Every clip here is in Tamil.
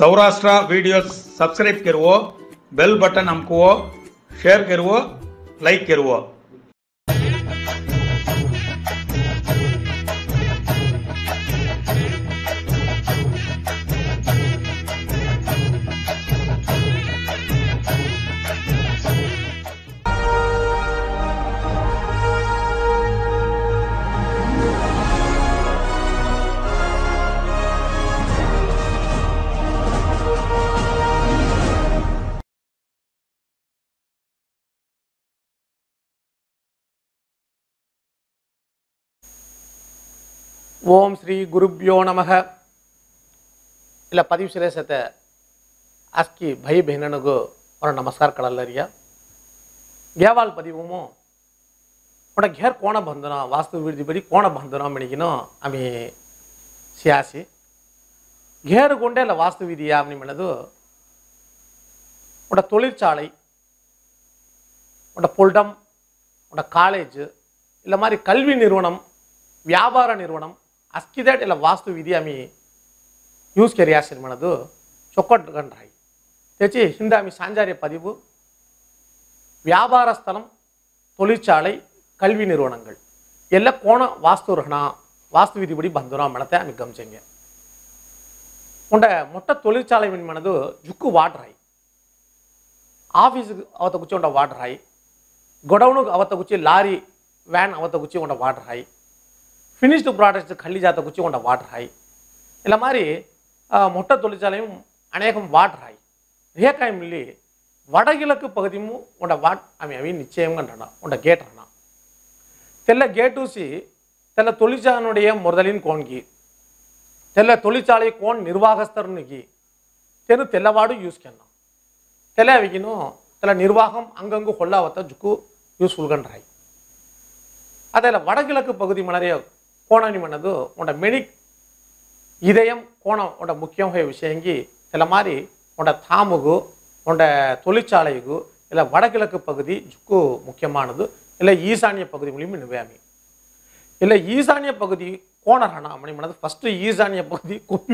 સૌરાષ્ટ્ર વિડીયો સબસ્ક્રાઇબ કરવો બેલ બટન અમકવો શેર કરવો લાઈક કરવો ಓಂ ಶ್ರೀ ಗುರುಭ್ಯೋ ನಮಃ ಇಲ್ಲ ಪದವಿ ಶ್ರೇಷ್ಠತೆ ಅಸ್ಕಿ ಭೈ ಬಹನನಿಗೂ ಅವರ ನಮಸ್ಕಾರಗಳಲ್ಲರಿಯ ಗ್ಯಾವಾಲ್ ಪದಿವಮು ওটা ঘের কোণ বন্ধন বাস্তু বিরোধী বড়ি কোণ বন্ধন ಮೆಣಿಗಿನೋ ಆಮಿ ಸಿಯಾಸಿ ঘের கொண்டே இல்லை வாஸ்து விதியா அப்படி பண்ணது உட தொழிற்சாலை உட பொல்டம் உட காலேஜ் இல்லை மாதிரி கல்வி நிறுவனம் ವ್ಯಾಪಾರ ನಿರ್ವಹಣಂ ಅಸ್ಕಿದಟ್ ಇಲ್ಲ ವಾಸ್ತು ವಿಧಿ ಆಮಿ ಯೂಸ್ ಕೆರಿಯಾಸಿನ್ ಮಾಡೋದು ಚೊಕ್ಕಟ್ಟು ಗಂಡ್ರಾಯಿ తెచ్చి ಹಿಂದೆ ಆಮಿ ಸಾಂಜಾರ್ಯ பதிவு வியாபார ஸ்தலம் தொழிற்சாலை கல்வி நிறுவனங்கள் எல்லாம் கோண வாஸ்து ரகணா வாஸ்து விதிபடி பந்துரம் மனத்தை ಆಮಿ ಗಮನಿಸಂಗೆ ಉಂಡ ಮೊಟ್ಟ ತೊಳಿಚಾಲೆ ಮಿನ್ ಮನದು ಜುಕ್ಕು ವಾಡ್ರಾಯಿ ಆಫೀಸ್ಗೆ ಅವತ್ತ ಕುಚ್ಚಿ ಉಂಡ ವಾಡ್ರಾಯಿ ಗೊಡೌನ್ಗೆ ಅವತ್ತ ಕುಚ್ಚಿ ಲಾರಿ ವ್ಯಾನ್ ಅವತ್ತ குச்சி உண்ட வாட்டர் ஹை ஃபினிஷ்டு ப்ராடக்ட்ஸ் கள்ளி ஜாத்த குச்சி உண்ட வாட்டர் ஹை இல்லை மாதிரி முட்டை தொழிற்சாலையும் அநேகம் வாட்டர் ஹை ರೇಖಾಯಿ ಮಿಲ್ಲಿ ವಡಗಿಳಕು ಪಗದಿಮು ಉಂಡ ವಾಟ್ ಆమె అవి నిశ్చయం కంటనా ఉండ గేట్ అన్నా తెల్ల గేటూసి తెల్ల తొలిచానుடைய మొదలిన్ కోన్కి తెల్ల తొలిచాலை కోన్ నిర్వాహస్తరునికి తెను తెల్లవాడు యూస్కెన్నా తెల్ల అవిగిను తెల్ల నిర్వాహం అంగంగు ಹೊಳ್ಳಾವತ್ತ ಜುಕ್ಕು ಯೂಸ್ಫುಲ್ ಗಂಡ್ರಾಯಿ அதில் வடகிழக்கு பகுதி மலரைய கோணனி மன்னது உண்ட மெனிக் இதயம் கோணம் உண்ட முக்கியமான விஷயங்கி சில மாதிரி உண்ட தாமுகு உண்ட தொழிற்சாலைகு இல்லை வடகிழக்கு பகுதி ஜுக்கு முக்கியமானது இல்லை ஈசானிய பகுதி மூலியம் நிவையாமி இல்லை ஈசானிய பகுதி கோணரணா மணி மனது ஃபஸ்ட்டு ஈசானிய பகுதி கொப்பி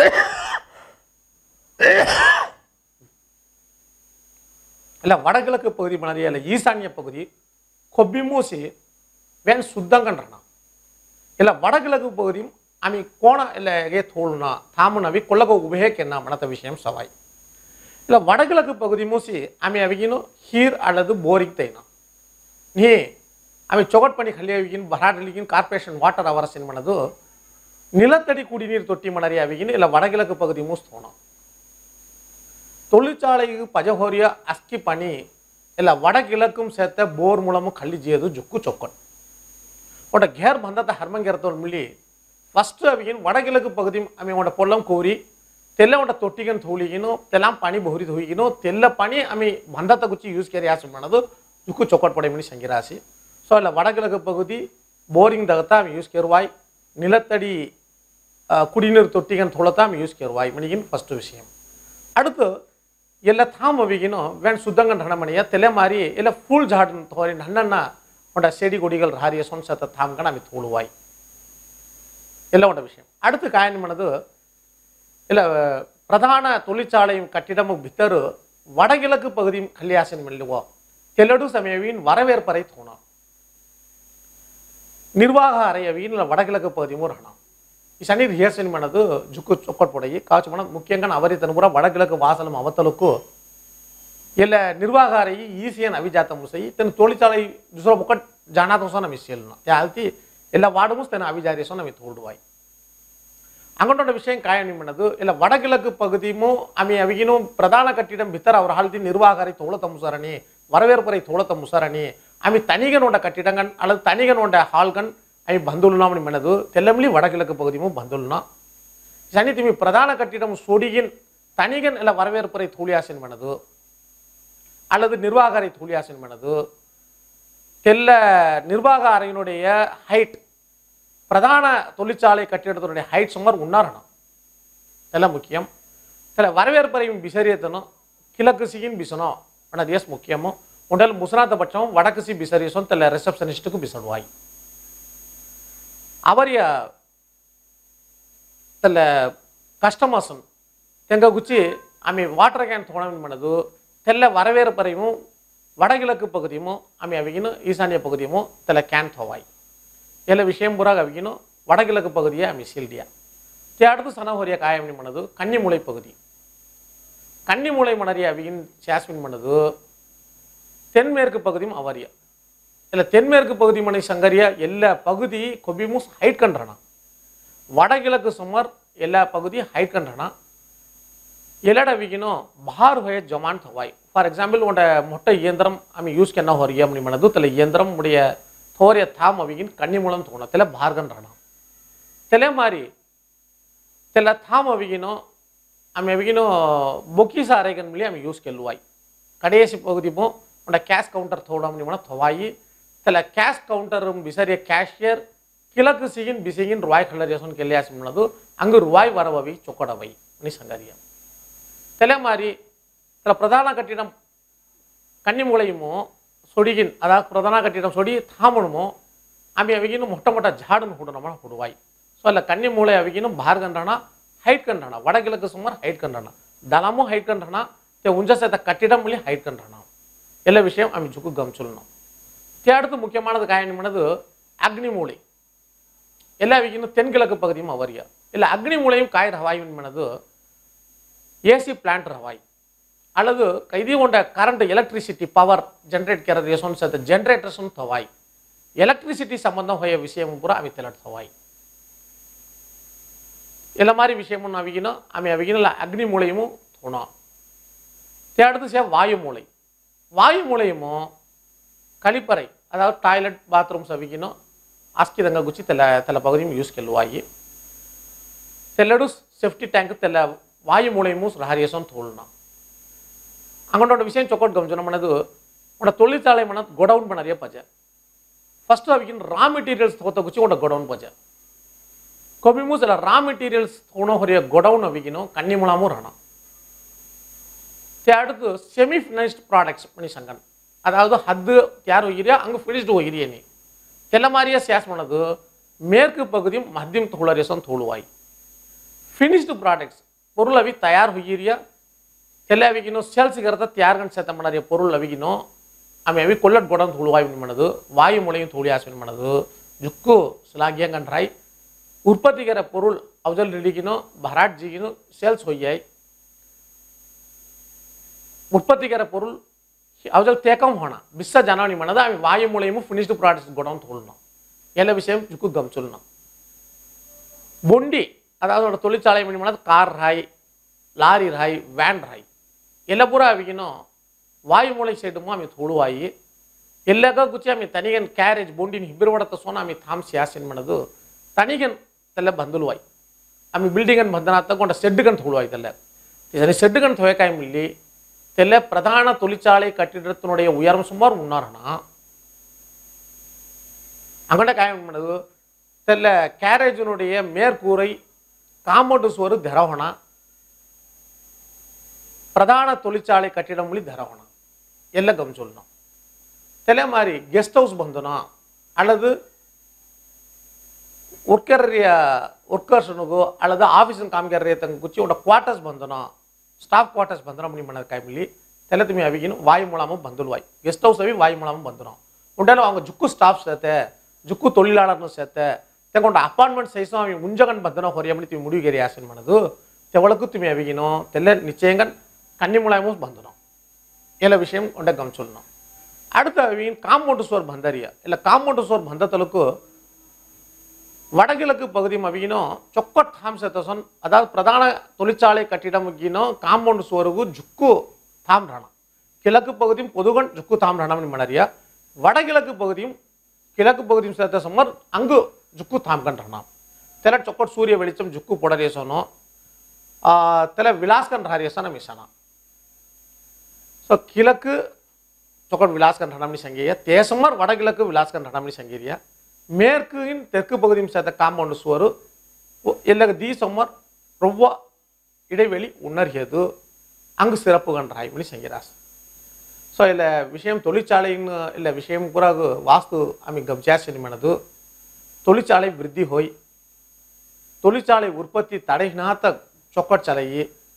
இல்லை வடகிழக்கு பகுதி மலரிய இல்லை ஈசானிய பகுதி கொப்பி மூசி வேன் சுத்தங்கன்றனா ಇಲ್ಲ ವಡಗಿಳಗು ಪಗುದಿ ಆಮಿ ಕೋಣ ಇಲ್ಲ ಹೇಗೆ ತೋಳುನ ತಾಮುನವಿ ಕೊಳ್ಳಗ ಉಭಯಕ್ಕೆನ್ನ ಮಣತ ವಿಷಯ ಸವಾಯಿ ಇಲ್ಲ ವಡಗಿಳಗು ಪಗುದಿ ಮೂಸಿ ಆಮಿ ಅವಿಗಿನು ಹೀರ್ ಅಲ್ಲದು ಬೋರಿಂಗ್ ತೈನ ನೀ ಆಮಿ ಚೊಗಟ್ ಪಣಿ ಖಲ್ಲಿ ಅವಿಗಿನ ಬರಾಡಲಿಗಿನ ಕಾರ್ಪೊರೇಷನ್ ವಾಟರ್ ಅವರಸಿನ ಮಣದು நிலத்தடி குடிநீர் தொட்டி மணரி அவிகின்னு இல்லை வடகிழக்கு பகுதி மூஸ் தோணும் தொழிற்சாலைக்கு பஜஹோரிய அஸ்கி பணி இல்லை வடகிழக்கும் சேர்த்த போர் மூலமும் கள்ளி ஜியது ஜுக்கு சொக்கன் ಒಟ್ಟ ಘೇರ್ ಬಂದದ ಹರ್ಮಂಗೆರತವ್ರು ಮಿಳಿ ಫಸ್ಟ್ ಅವಿಗಿನ ವಡಗಿಳಕು ಪಗದಿ ಆಮೆ ಒಡ ಪೊಲ್ಲಂ ಕೋರಿ ತೆಲ್ಲ ಒಡ ತೊಟ್ಟಿಗನ್ ತೋಳಿಗಿನು ತೆಲ್ಲ ಪಾನಿ ಬಹುರಿ ಹೋಗಿನು ತೆಲ್ಲ ಪಾನಿ ಆಮೆ ಬಂದತ ಗುಚ್ಚಿ ಯೂಸ್ ಕೇರಿ ಆಸೆ ಮಾಡೋದು ಜುಕ್ಕು ಚೊಕ್ಕಟ್ ಪಡೆ ಮಿಳಿ ಸಂಗಿರಾಸಿ ಸೊ ಅಲ್ಲ ವಡಗಿಳಕು ಪகுதி போரிங் தகத்தா அவன் யூஸ் கேருவாய் நிலத்தடி அஹ், குடிநீர் தொட்டிகன் தொளத்தா அவன் யூஸ் கேருவாய் மணிகின் ஃபஸ்ட்டு விஷயம் அடுத்து ಎಲ್ಲ ಥಾಮ್ ಅವಿಗಿನೋ ವೆಣ್ ಸುದ್ದಂಗನ್ ಹಣಮಣಿಯ ತಲೆ ಮಾರಿ ಎಲ್ಲ ಫುಲ್ ಜಾಡ್ ತೋರಿ ನನ್ನನ್ನ உண்ட செடி கொடிகள் ராரிய சொன்சத்தை தாம்கன்னு அமை தோழுவாய் எல்லாம் உண்ட விஷயம் அடுத்து காயன் பண்ணது இல்லை பிரதான தொழிற்சாலையும் கட்டிடமும் பித்தரு வடகிழக்கு பகுதியும் கல்யாசன் மெல்லுவோ தெல்லடு சமயவின் வரவேற்பறை தோணும் నిర్వాహ అరయవీన్ వడగిழக்கு పகுதியும் రహణం ఈ శని రిహర్సల్ మనదు జుక్కు చొక్కట్ పొడయి కావచ్చు మనం ముఖ్యంగా అవరితను కూడా వడగిழக்கு వాసలం అవతలకు ಇಲ್ಲ ನಿರ್ವಾಹ ಅರಯಿ ಈಸಿಯನ್ ಅವಿಜಾತ ಮುಸೈ ತನ್ನ ತೋಳಿಚಾಳೈ ದುಸರ ಮುಕ್ಕಟ್ ಜಾನಾತ ಹೊಸ ನಮಗೆ ಸೇಲ್ನ ಯಾಲ್ತಿ ಎಲ್ಲ ವಾಡಮುಸ್ ತನ್ನ ಅವಿಜಾರಿಯಸೋ ನಮಗೆ ತೋಲ್ಡುವಾಯ್ அங்கொண்ட விஷயம் காயம் பண்ணது இல்லை வடகிழக்கு பகுதியும் அமை அவிகினும் பிரதான கட்டிடம் பித்தர் அவர் ஹால்தி நிர்வாகரை தோளத்த முசரணி வரவேற்புரை தோளத்த முசரணி அமை தனிகனோட கட்டிடங்கள் அல்லது தனிகனோட ஹால்கன் అవి బంధువులున్నామని మనదు తెల్లమిలి వడకిழக்கு பகுதியும் బంధువులున్నా சனி திமி பிரதான கட்டிடம் சொடியின் தனிகன் இல்லை வரவேற்புரை தூளியாசின் மனது அல்லது நிர்வாக அறை தூளியாசின் மனது தெல்ல நிர்வாக அறையினுடைய ஹைட் பிரதான தொழிற்சாலை கட்டிடத்தினுடைய ஹைட் சுமார் உண்ணாரணம் இதெல்லாம் முக்கியம் சில வரவேற்பறையும் பிசரியத்தனும் கிழக்கு சியின் பிசனோ ஆனால் எஸ் முக்கியமோ உடல் முசனாத்த பட்சம் வடக்கு சி பிசரியசம் தெல்ல ரிசப்ஷனிஸ்ட்டுக்கு பிசடுவாய் ಅವರಿಯ ತಲ್ಲ ಕಸ್ಟಮರ್ಸ್ தெங்ககுச்சி ஆమె வாட்டர் கேன் தோணம் பண்ணது தெல்ல வரவேறு பறையும் வடகிழக்கு பகுதியும் ஆమె அவிகினும் ஈசானிய பகுதியும் தெல்ல கேன் தோவாய் ಎಲ್ಲ ವಿಷಯ ಪುರಾಗ ಅವಿಗಿನು வடகிழக்கு பகுதியை ஆமி சீல்டியா அடுத்து சனஹோரிய காயமணி பண்ணது கன்னிமூலை பகுதி கன்னிமூலை மணரிய அவியின் சாஸ்மின் பண்ணது தென்மேற்கு பகுதியும் அவரியா இல்லை தென்மேற்கு பகுதி மனை சங்கரிய எல்லா பகுதி கொபிமும் ஹைட் கண்டனா வடகிழக்கு சுமார் எல்லா பகுதி ஹைட் கண்டனா ಎಲ್ಲಡ ವಿಗಿನೋ ಬಾರ್ ಹೊಯ ಜಮಾನ್ ಥವಾಯ್ ಫಾರ್ ಎಕ್ಸಾಂಪಲ್ ಒಂಡ ಮೊಟ್ಟ ಇಯಂತ್ರಂ ಆಮಿ ಯೂಸ್ ಕೆನ್ನ ಹೊರಗೆ ಅಮ್ಮನಿ ಮನದು ತಲೆ ಇಯಂತ್ರಂ ಮುಡಿಯ ಥೋರಿಯ ಥಾಮ್ ಅವಿಗಿನ್ ಕಣ್ಣಿ ಮುಳಂ ತೋಣ ತೆಲೆ ಬಾರ್ಗನ್ ರಣ ತೆಲೆ ಮಾರಿ ತೆಲ ಥಾಮ್ ಅವಿಗಿನೋ ಆಮಿ ಅವಿಗಿನೋ ಬೊಕ್ಕಿ ಸಾರೇಗನ್ ಮಿಳಿ ಆಮಿ ಯೂಸ್ ಕೆಲ್ಲುವಾಯ್ ಕಡೆಯಸಿ ಪಗುದಿಮೋ ಒಂಡ ಕ್ಯಾಶ್ ಕೌಂಟರ್ ಥೋಡಮ್ ನಿಮಣ ಥವಾಯಿ ತೆಲ ಕ್ಯಾಶ್ ಕೌಂಟರ್ ಬಿಸರಿಯ ಕ್ಯಾಶಿಯರ್ கிழக்கு சிகின் பிசிகின் ருவாய் கல்லரேசன் கெல்லியாசி முன்னது அங்கு ருவாய் வரவவை சொக்கடவை అని సంగరియం తెలమారి ఇక్కడ ప్రధాన కట్టిడం కన్నిమూలయము ಸೊಡಿಗಿನ್ ಅದಾಗ ಪ್ರಧಾನ ಕಟ್ಟಿಡ ಸೊಡಿ ತಾಮಣಮು ಆమె ಅವಿಗಿನ ಮೊಟ್ಟ ಮೊಟ್ಟ ಜಾಡನ್ನು ಹುಡು ನಮ್ಮ ಹುಡುವಾಯಿ ಸೊ ಅಲ್ಲ ಕನ್ನಿ ಮೂಳೆ ಅವಿಗಿನ ಬಾರ್ ಗಂಡಣ ಹೈಟ್ ಕಂಡಣ ವಡಗಿಳಕ್ಕೆ ಸುಮಾರು ಹೈಟ್ ಕಂಡಣ ದಳಮು ಹೈಟ್ ಕಂಡಣ te ಉಂಜ ಸೇತ ಕಟ್ಟಿடம் மொழி ஹைட் கண்டன எல்லா விஷயம் ஆమె ஜுக்கு கவனிச்சுடணும் தே அடுத்து முக்கியமானது காயம் பண்ணது அக்னி மூளை எல்லா விகினும் தென்கிழக்கு பகுதியும் அவரியா இல்லை அக்னி மூலையும் காய் ரவாயும் பண்ணது ஏசி பிளான்ட் ரவாய் அல்லது ಇದು ಒಂದ ಕರೆಂಟ್ ಎಲೆಕ್ಟ್ರಿಸಿಟಿ ಪವರ್ ಜನರೇಟ್ ಕೆರದ ಎಸೊಂದು ಸತ ಜನರೇಟರ್ಸ್ ತವಾಯ್ ಎಲೆಕ್ಟ್ರಿಸಿಟಿ ಸಂಬಂಧ ಹೊಯ ವಿಷಯ ಪೂರ ಅವಿ ತೆಲಟ್ ತವಾಯ್ ಎಲ್ಲ ಮಾರಿ ವಿಷಯமும் அவிகினோ அமை அவிகின அக்னி மூலையும் தோணும் தேடுத்து சே வாயு மூளை வாயு மூலையுமோ கழிப்பறை அதாவது டாய்லெட் பாத்ரூம்ஸ் அவிகினோ அஸ்கிதங்க குச்சி தெல தெல பகுதியும் யூஸ் ಕೆಲ್ಲುವಾಯಿ ತೆಲ್ಲಡು ಸೇಫ್ಟಿ ಟ್ಯಾಂಕ್ ತೆಲ್ಲ ವಾಯು ಮೂಳೆಯೂ ರಹರಿಯಸೊಂದು ತೋಳ್ನಾ அங்கனோட விஷயம் சொக்கோட் கவனிச்சோம் மனது உன்னோட தொழிற்சாலை மன கொடவுன் பண்ணறிய பஜ ஃபர்ஸ்ட் அவிக்கின் ரா மெಟೀರಿಯಲ್ಸ್ ತಗೋತ ಗುಚ್ಚಿ ಉಂಡ ಗೊಡೌನ್ ಪಜ ಕೊಬಿಮು ಸಲ ರಾ ಮೆಟೀರಿಯಲ್ಸ್ ತಗೊಂಡು ಹೊರಿಯ ಗೊಡೌನ್ ಅವಿಗಿನೋ ಕನ್ನಿಮುಳಾಮು ರಣ அடுத்து செமி ஃபினிஷ்ட் ப்ராடக்ட்ஸ் பண்ணி சங்கன் அதாவது ஹத்து யார் ஒய்கிறியா அங்கே ஃபினிஷ்டு ஒய்கிறிய நீ தெல்லமாரியா சேஸ் பண்ணது மேற்கு பகுதியும் மத்தியம் தோழரேசம் தோழுவாய் ஃபினிஷ்டு ப்ராடக்ட்ஸ் பொருள் அவி தயார் ஒய்கிறியா ಎಲ್ಲ ಅವಿಗಿನೋ ಸೇಲ್ಸ್ಗಿರದ ತ್ಯಾರ್ಗಂಡ್ ಸೇತ ಮಾಡಾರ ಪೊರುಳ್ ಅವಿಗಿನೋ ಆమె ಅವಿ ಕೊಲ್ಲಟ್ ಗೊಡನ್ ತುಳುವಾಯಿ ಮಾಡದು ವಾಯು ಮೂಳೆயும் தூளி ஆசின் பண்ணது ஜுக்கு சிலாகியங்கன்றாய் உற்பத்திகர பொருள் அவஜல் ரிடிகினோ பராட் ஜிகினோ சேல்ஸ் ஒய்யாய் உற்பத்திகர பொருள் அவஜல் தேக்கம் ಹೋಣ ಬಿಸ್ಸ ಜನಾವಣಿ ಮಾಡದ ಆమె ವಾಯು ಮೂಳೆಯೂ ಫಿನಿಶ್ಡ್ ಪ್ರಾಡಕ್ಟ್ಸ್ ಗೊಡನ್ ತುಳುನோம் ಎಲ್ಲ விஷயம் ஜுக்கு கம் சொல்லணும் பொண்டி அதாவது ஒரு தொழிற்சாலை மணி பண்ணது கார் ராய் ಲಾರಿ ರಾಯ್ ವ್ಯಾನ್ ರಾಯ್ ಎಲ್ಲ ಪೂರ ಅವಿಗಿನೋ ವಾಯು ಮೂಳೆ ಸೈಡುಮು ಆమె ತುಳುವಾಯಿ ಎಲ್ಲಗ ಗುಚ್ಚಿ ಆమె ತನಿಗನ್ ಕ್ಯಾರೇಜ್ ಬೊಂಡಿನ ಹಿಬ್ಬಿರು ಹೊಡತ ಸೋನ ಆమె ಥಾಮ್ಸಿ ಯಾಸಿನ್ ಮಾಡದು ತನಿಗನ್ ತೆಲ್ಲ ಬಂದುಲುವಾಯಿ ಆమె ಬಿಲ್ಡಿಂಗನ್ ಬಂಧನ ತಗೊಂಡ ಸೆಡ್ಡುಗನ್ ತುಳುವಾಯಿ ತೆಲ್ಲ ಇದನ್ನ ಸೆಡ್ಡುಗನ್ ತೊಯಕಾಯಿ மில்லி தெல்ல பிரதான தொழிற்சாலை கட்டிடத்தினுடைய உயரம் சுமார் முன்னாரணா அங்கட காயம் பண்ணது தெல்ல கேரேஜினுடைய மேற்கூரை காம்பவுண்டு சுவர் திரவணா ಪ್ರಧಾನ ತೊಳಿಚಾಳೆ ಕಟ್ಟಿಡ ಮುಳಿ ಧರವಣ ಎಲ್ಲ ಗಮನಿಸೋಣ ತಲೆ ಮಾರಿ ಗೆಸ್ಟ್ ಹೌಸ್ ಬಂದನ அல்லது ஒர்க்கரிய ஒர்க்கர்ஸனுக்கோ அல்லது ஆஃபீஸின் காமிக்கிற தங்க குச்சி உட குவார்ட்டர்ஸ் ಬಂದನೋ ಸ್ಟಾಫ್ ಕ್ವಾರ್ಟರ್ಸ್ ಬಂದನೋ ಮನಿ ಮನ ಕಾಯಿಮಿಲಿ ತೆಲೆ ತುಮಿ ಅವಿಗಿನ ವಾಯು ಮೂಲಾಮ ಬಂದುಲ್ವಾಯ್ ಗೆಸ್ಟ್ ಹೌಸ್ ಅವಿ ವಾಯು ಮೂಲಾಮ ಬಂದನೋ ಉಂಡೇನೋ அவங்க ಜುಕ್ಕು ಸ್ಟಾಫ್ ಸೇತೆ ಜುಕ್ಕು தொழிலாளர்னு ಸೇತೆ ತೆಗೊಂಡ ಅಪಾರ್ಟ್ಮೆಂಟ್ ಸೈಸ್ ಅವಿ ಮುಂಜಗನ್ ಬಂದನೋ ಹೊರಿಯಮಲಿ ತುಮಿ ಮುಡಿಗೆರಿ ಆಸನ್ ಮಾಡೋದು ತೆವಳಕು ತುಮಿ ಅವಿಗಿನೋ ತೆಲೆ ನಿಶ್ಚಯಂಗನ್ கன்னி மூலயமும் பந்தனம் ಎಲ್ಲ விஷயம் கொண்ட கவனிச்சுடணும் அடுத்த அவியின் காம்பவுண்டு சுவர் பந்தரியா இல்லை காம்பவுண்டு சுவர் பந்தத்தலுக்கு வடகிழக்கு பகுதி அவியினும் சொக்கட் தாம் செத்தசன் அதாவது பிரதான தொழிற்சாலை கட்டிடம் முக்கினும் காம்பவுண்டு சுவருக்கு ஜுக்கு தாம் ரணம் கிழக்கு பகுதியும் பொதுகன் ஜுக்கு தாம் ரணம் மணரியா வடகிழக்கு பகுதியும் கிழக்கு பகுதியும் சேர்த்த சம்மர் அங்கு ஜுக்கு தாம்கன் ரணம் தெல சொக்கட் சூரிய வெளிச்சம் ஜுக்கு பொடரேசனோ தெல விலாஸ்கன் ஹரியசன மிசனா ஸோ கிழக்கு சொக்கட் விலாஸ்கன் ரணமணி சங்கேரியா தேசமர் வடகிழக்கு விலாஸ்கன் ரணமணி சங்கேரியா மேற்கின் தெற்கு பகுதியும் சேர்த்த காம்பவுண்டு சுவரு இல்ல தீசமர் ரொம்ப இடைவெளி உணர்கிறது அங்கு சிறப்பு கன்றாய் மணி சங்கிராஸ் ஸோ இல்லை விஷயம் தொழிற்சாலைன்னு இல்லை விஷயம் பிறகு வாஸ்து ஆమె గమనించాల్సిన మనదు தொழிற்சாலை விருத்தி ஹோய் தொழிற்சாலை உற்பத்தி தடைநாத்த சொக்கட் சலையி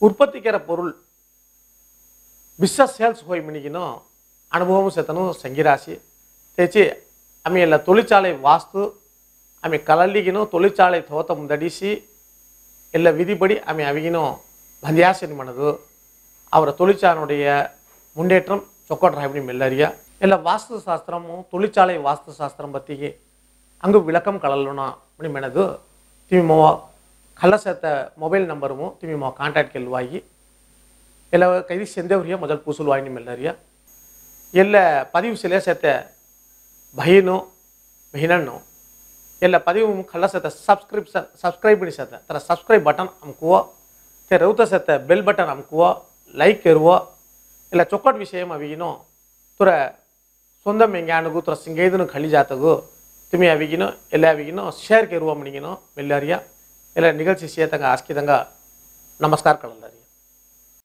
உற்பத்திக்கிற பொருள் பிஸ்னஸ் சேல்ஸ் போய் மினிக்கணும் அனுபவமும் சேர்த்தனும் சங்கிராசி తెచ్చి ఆమె ఇలా தொழிற்சாலை வாஸ்து ఆమె కలలిగినో தொழிற்சாலை தோத்த ಮುಂದಡಿಸಿ ಎಲ್ಲ விதிப்படி ஆమె அவிகினும் பந்தியாசனம் பண்ணது அவரை தொழிற்சாலையுடைய முன்னேற்றம் சொக்கோட் ராயபடி மெல்லறியா இல்லை வாஸ்து சாஸ்திரமும் தொழிற்சாலை வாஸ்து சாஸ்திரம் பற்றி அங்கு விளக்கம் கலலணும் அப்படி மெனது திமுக ಕಳ್ಳ ಸೇತ ಮೊಬೈಲ್ ನಂಬರು ತಿಮ್ಮಿ ಮಾ ಕಾಂಟ್ಯಾಕ್ಟ್ ಗೆಲ್ಲುವಾಗಿ ಎಲ್ಲ ಕೈದಿ ಸೆಂದೇವ್ರಿಯ ಮೊದಲು ಪೂಸುಲ್ವಾಗಿ ನಿಮ್ಮೆಲ್ಲರಿಯ ಎಲ್ಲ ಪದಿವು ಸಿಲೆ ಸೇತ ಬಹಿನು ಬಹಿನಣ್ಣು ಎಲ್ಲ ಪದಿವು ಕಳ್ಳ ಸೇತ ಸಬ್ಸ್ಕ್ರಿಪ್ಷನ್ ಸಬ್ಸ್ಕ್ರೈಬ್ ಬಿಡಿ ಸೇತ ತರ ಸಬ್ಸ್ಕ್ರೈಬ್ ಬಟನ್ ಅಮ್ಕುವ te ರೌತ ಸೇತ ಬೆಲ್ ಬಟನ್ ಅಮ್ಕುವ ಲೈಕ್ ಇರುವ ಎಲ್ಲ ಚೊಕ್ಕಟ್ ವಿಷಯ ಅವಿಗಿನೋ ತುರ சொந்தம் எங்கேயானுகு துற சிங்கேதுன்னு களி ஜாத்தகு துமி அவிகினோ எல்லா அவிகினோ ஷேர் கேருவோம் அப்படிங்கினோ மெல்லாரியா ಎಲ್ಲ ನಿಗಲ್ಸಿ ಸೇತಂಗ ಆಸ್ಕಿದಂಗ ನಮಸ್ಕಾರ ಕಳಲ್ಲಾರಿ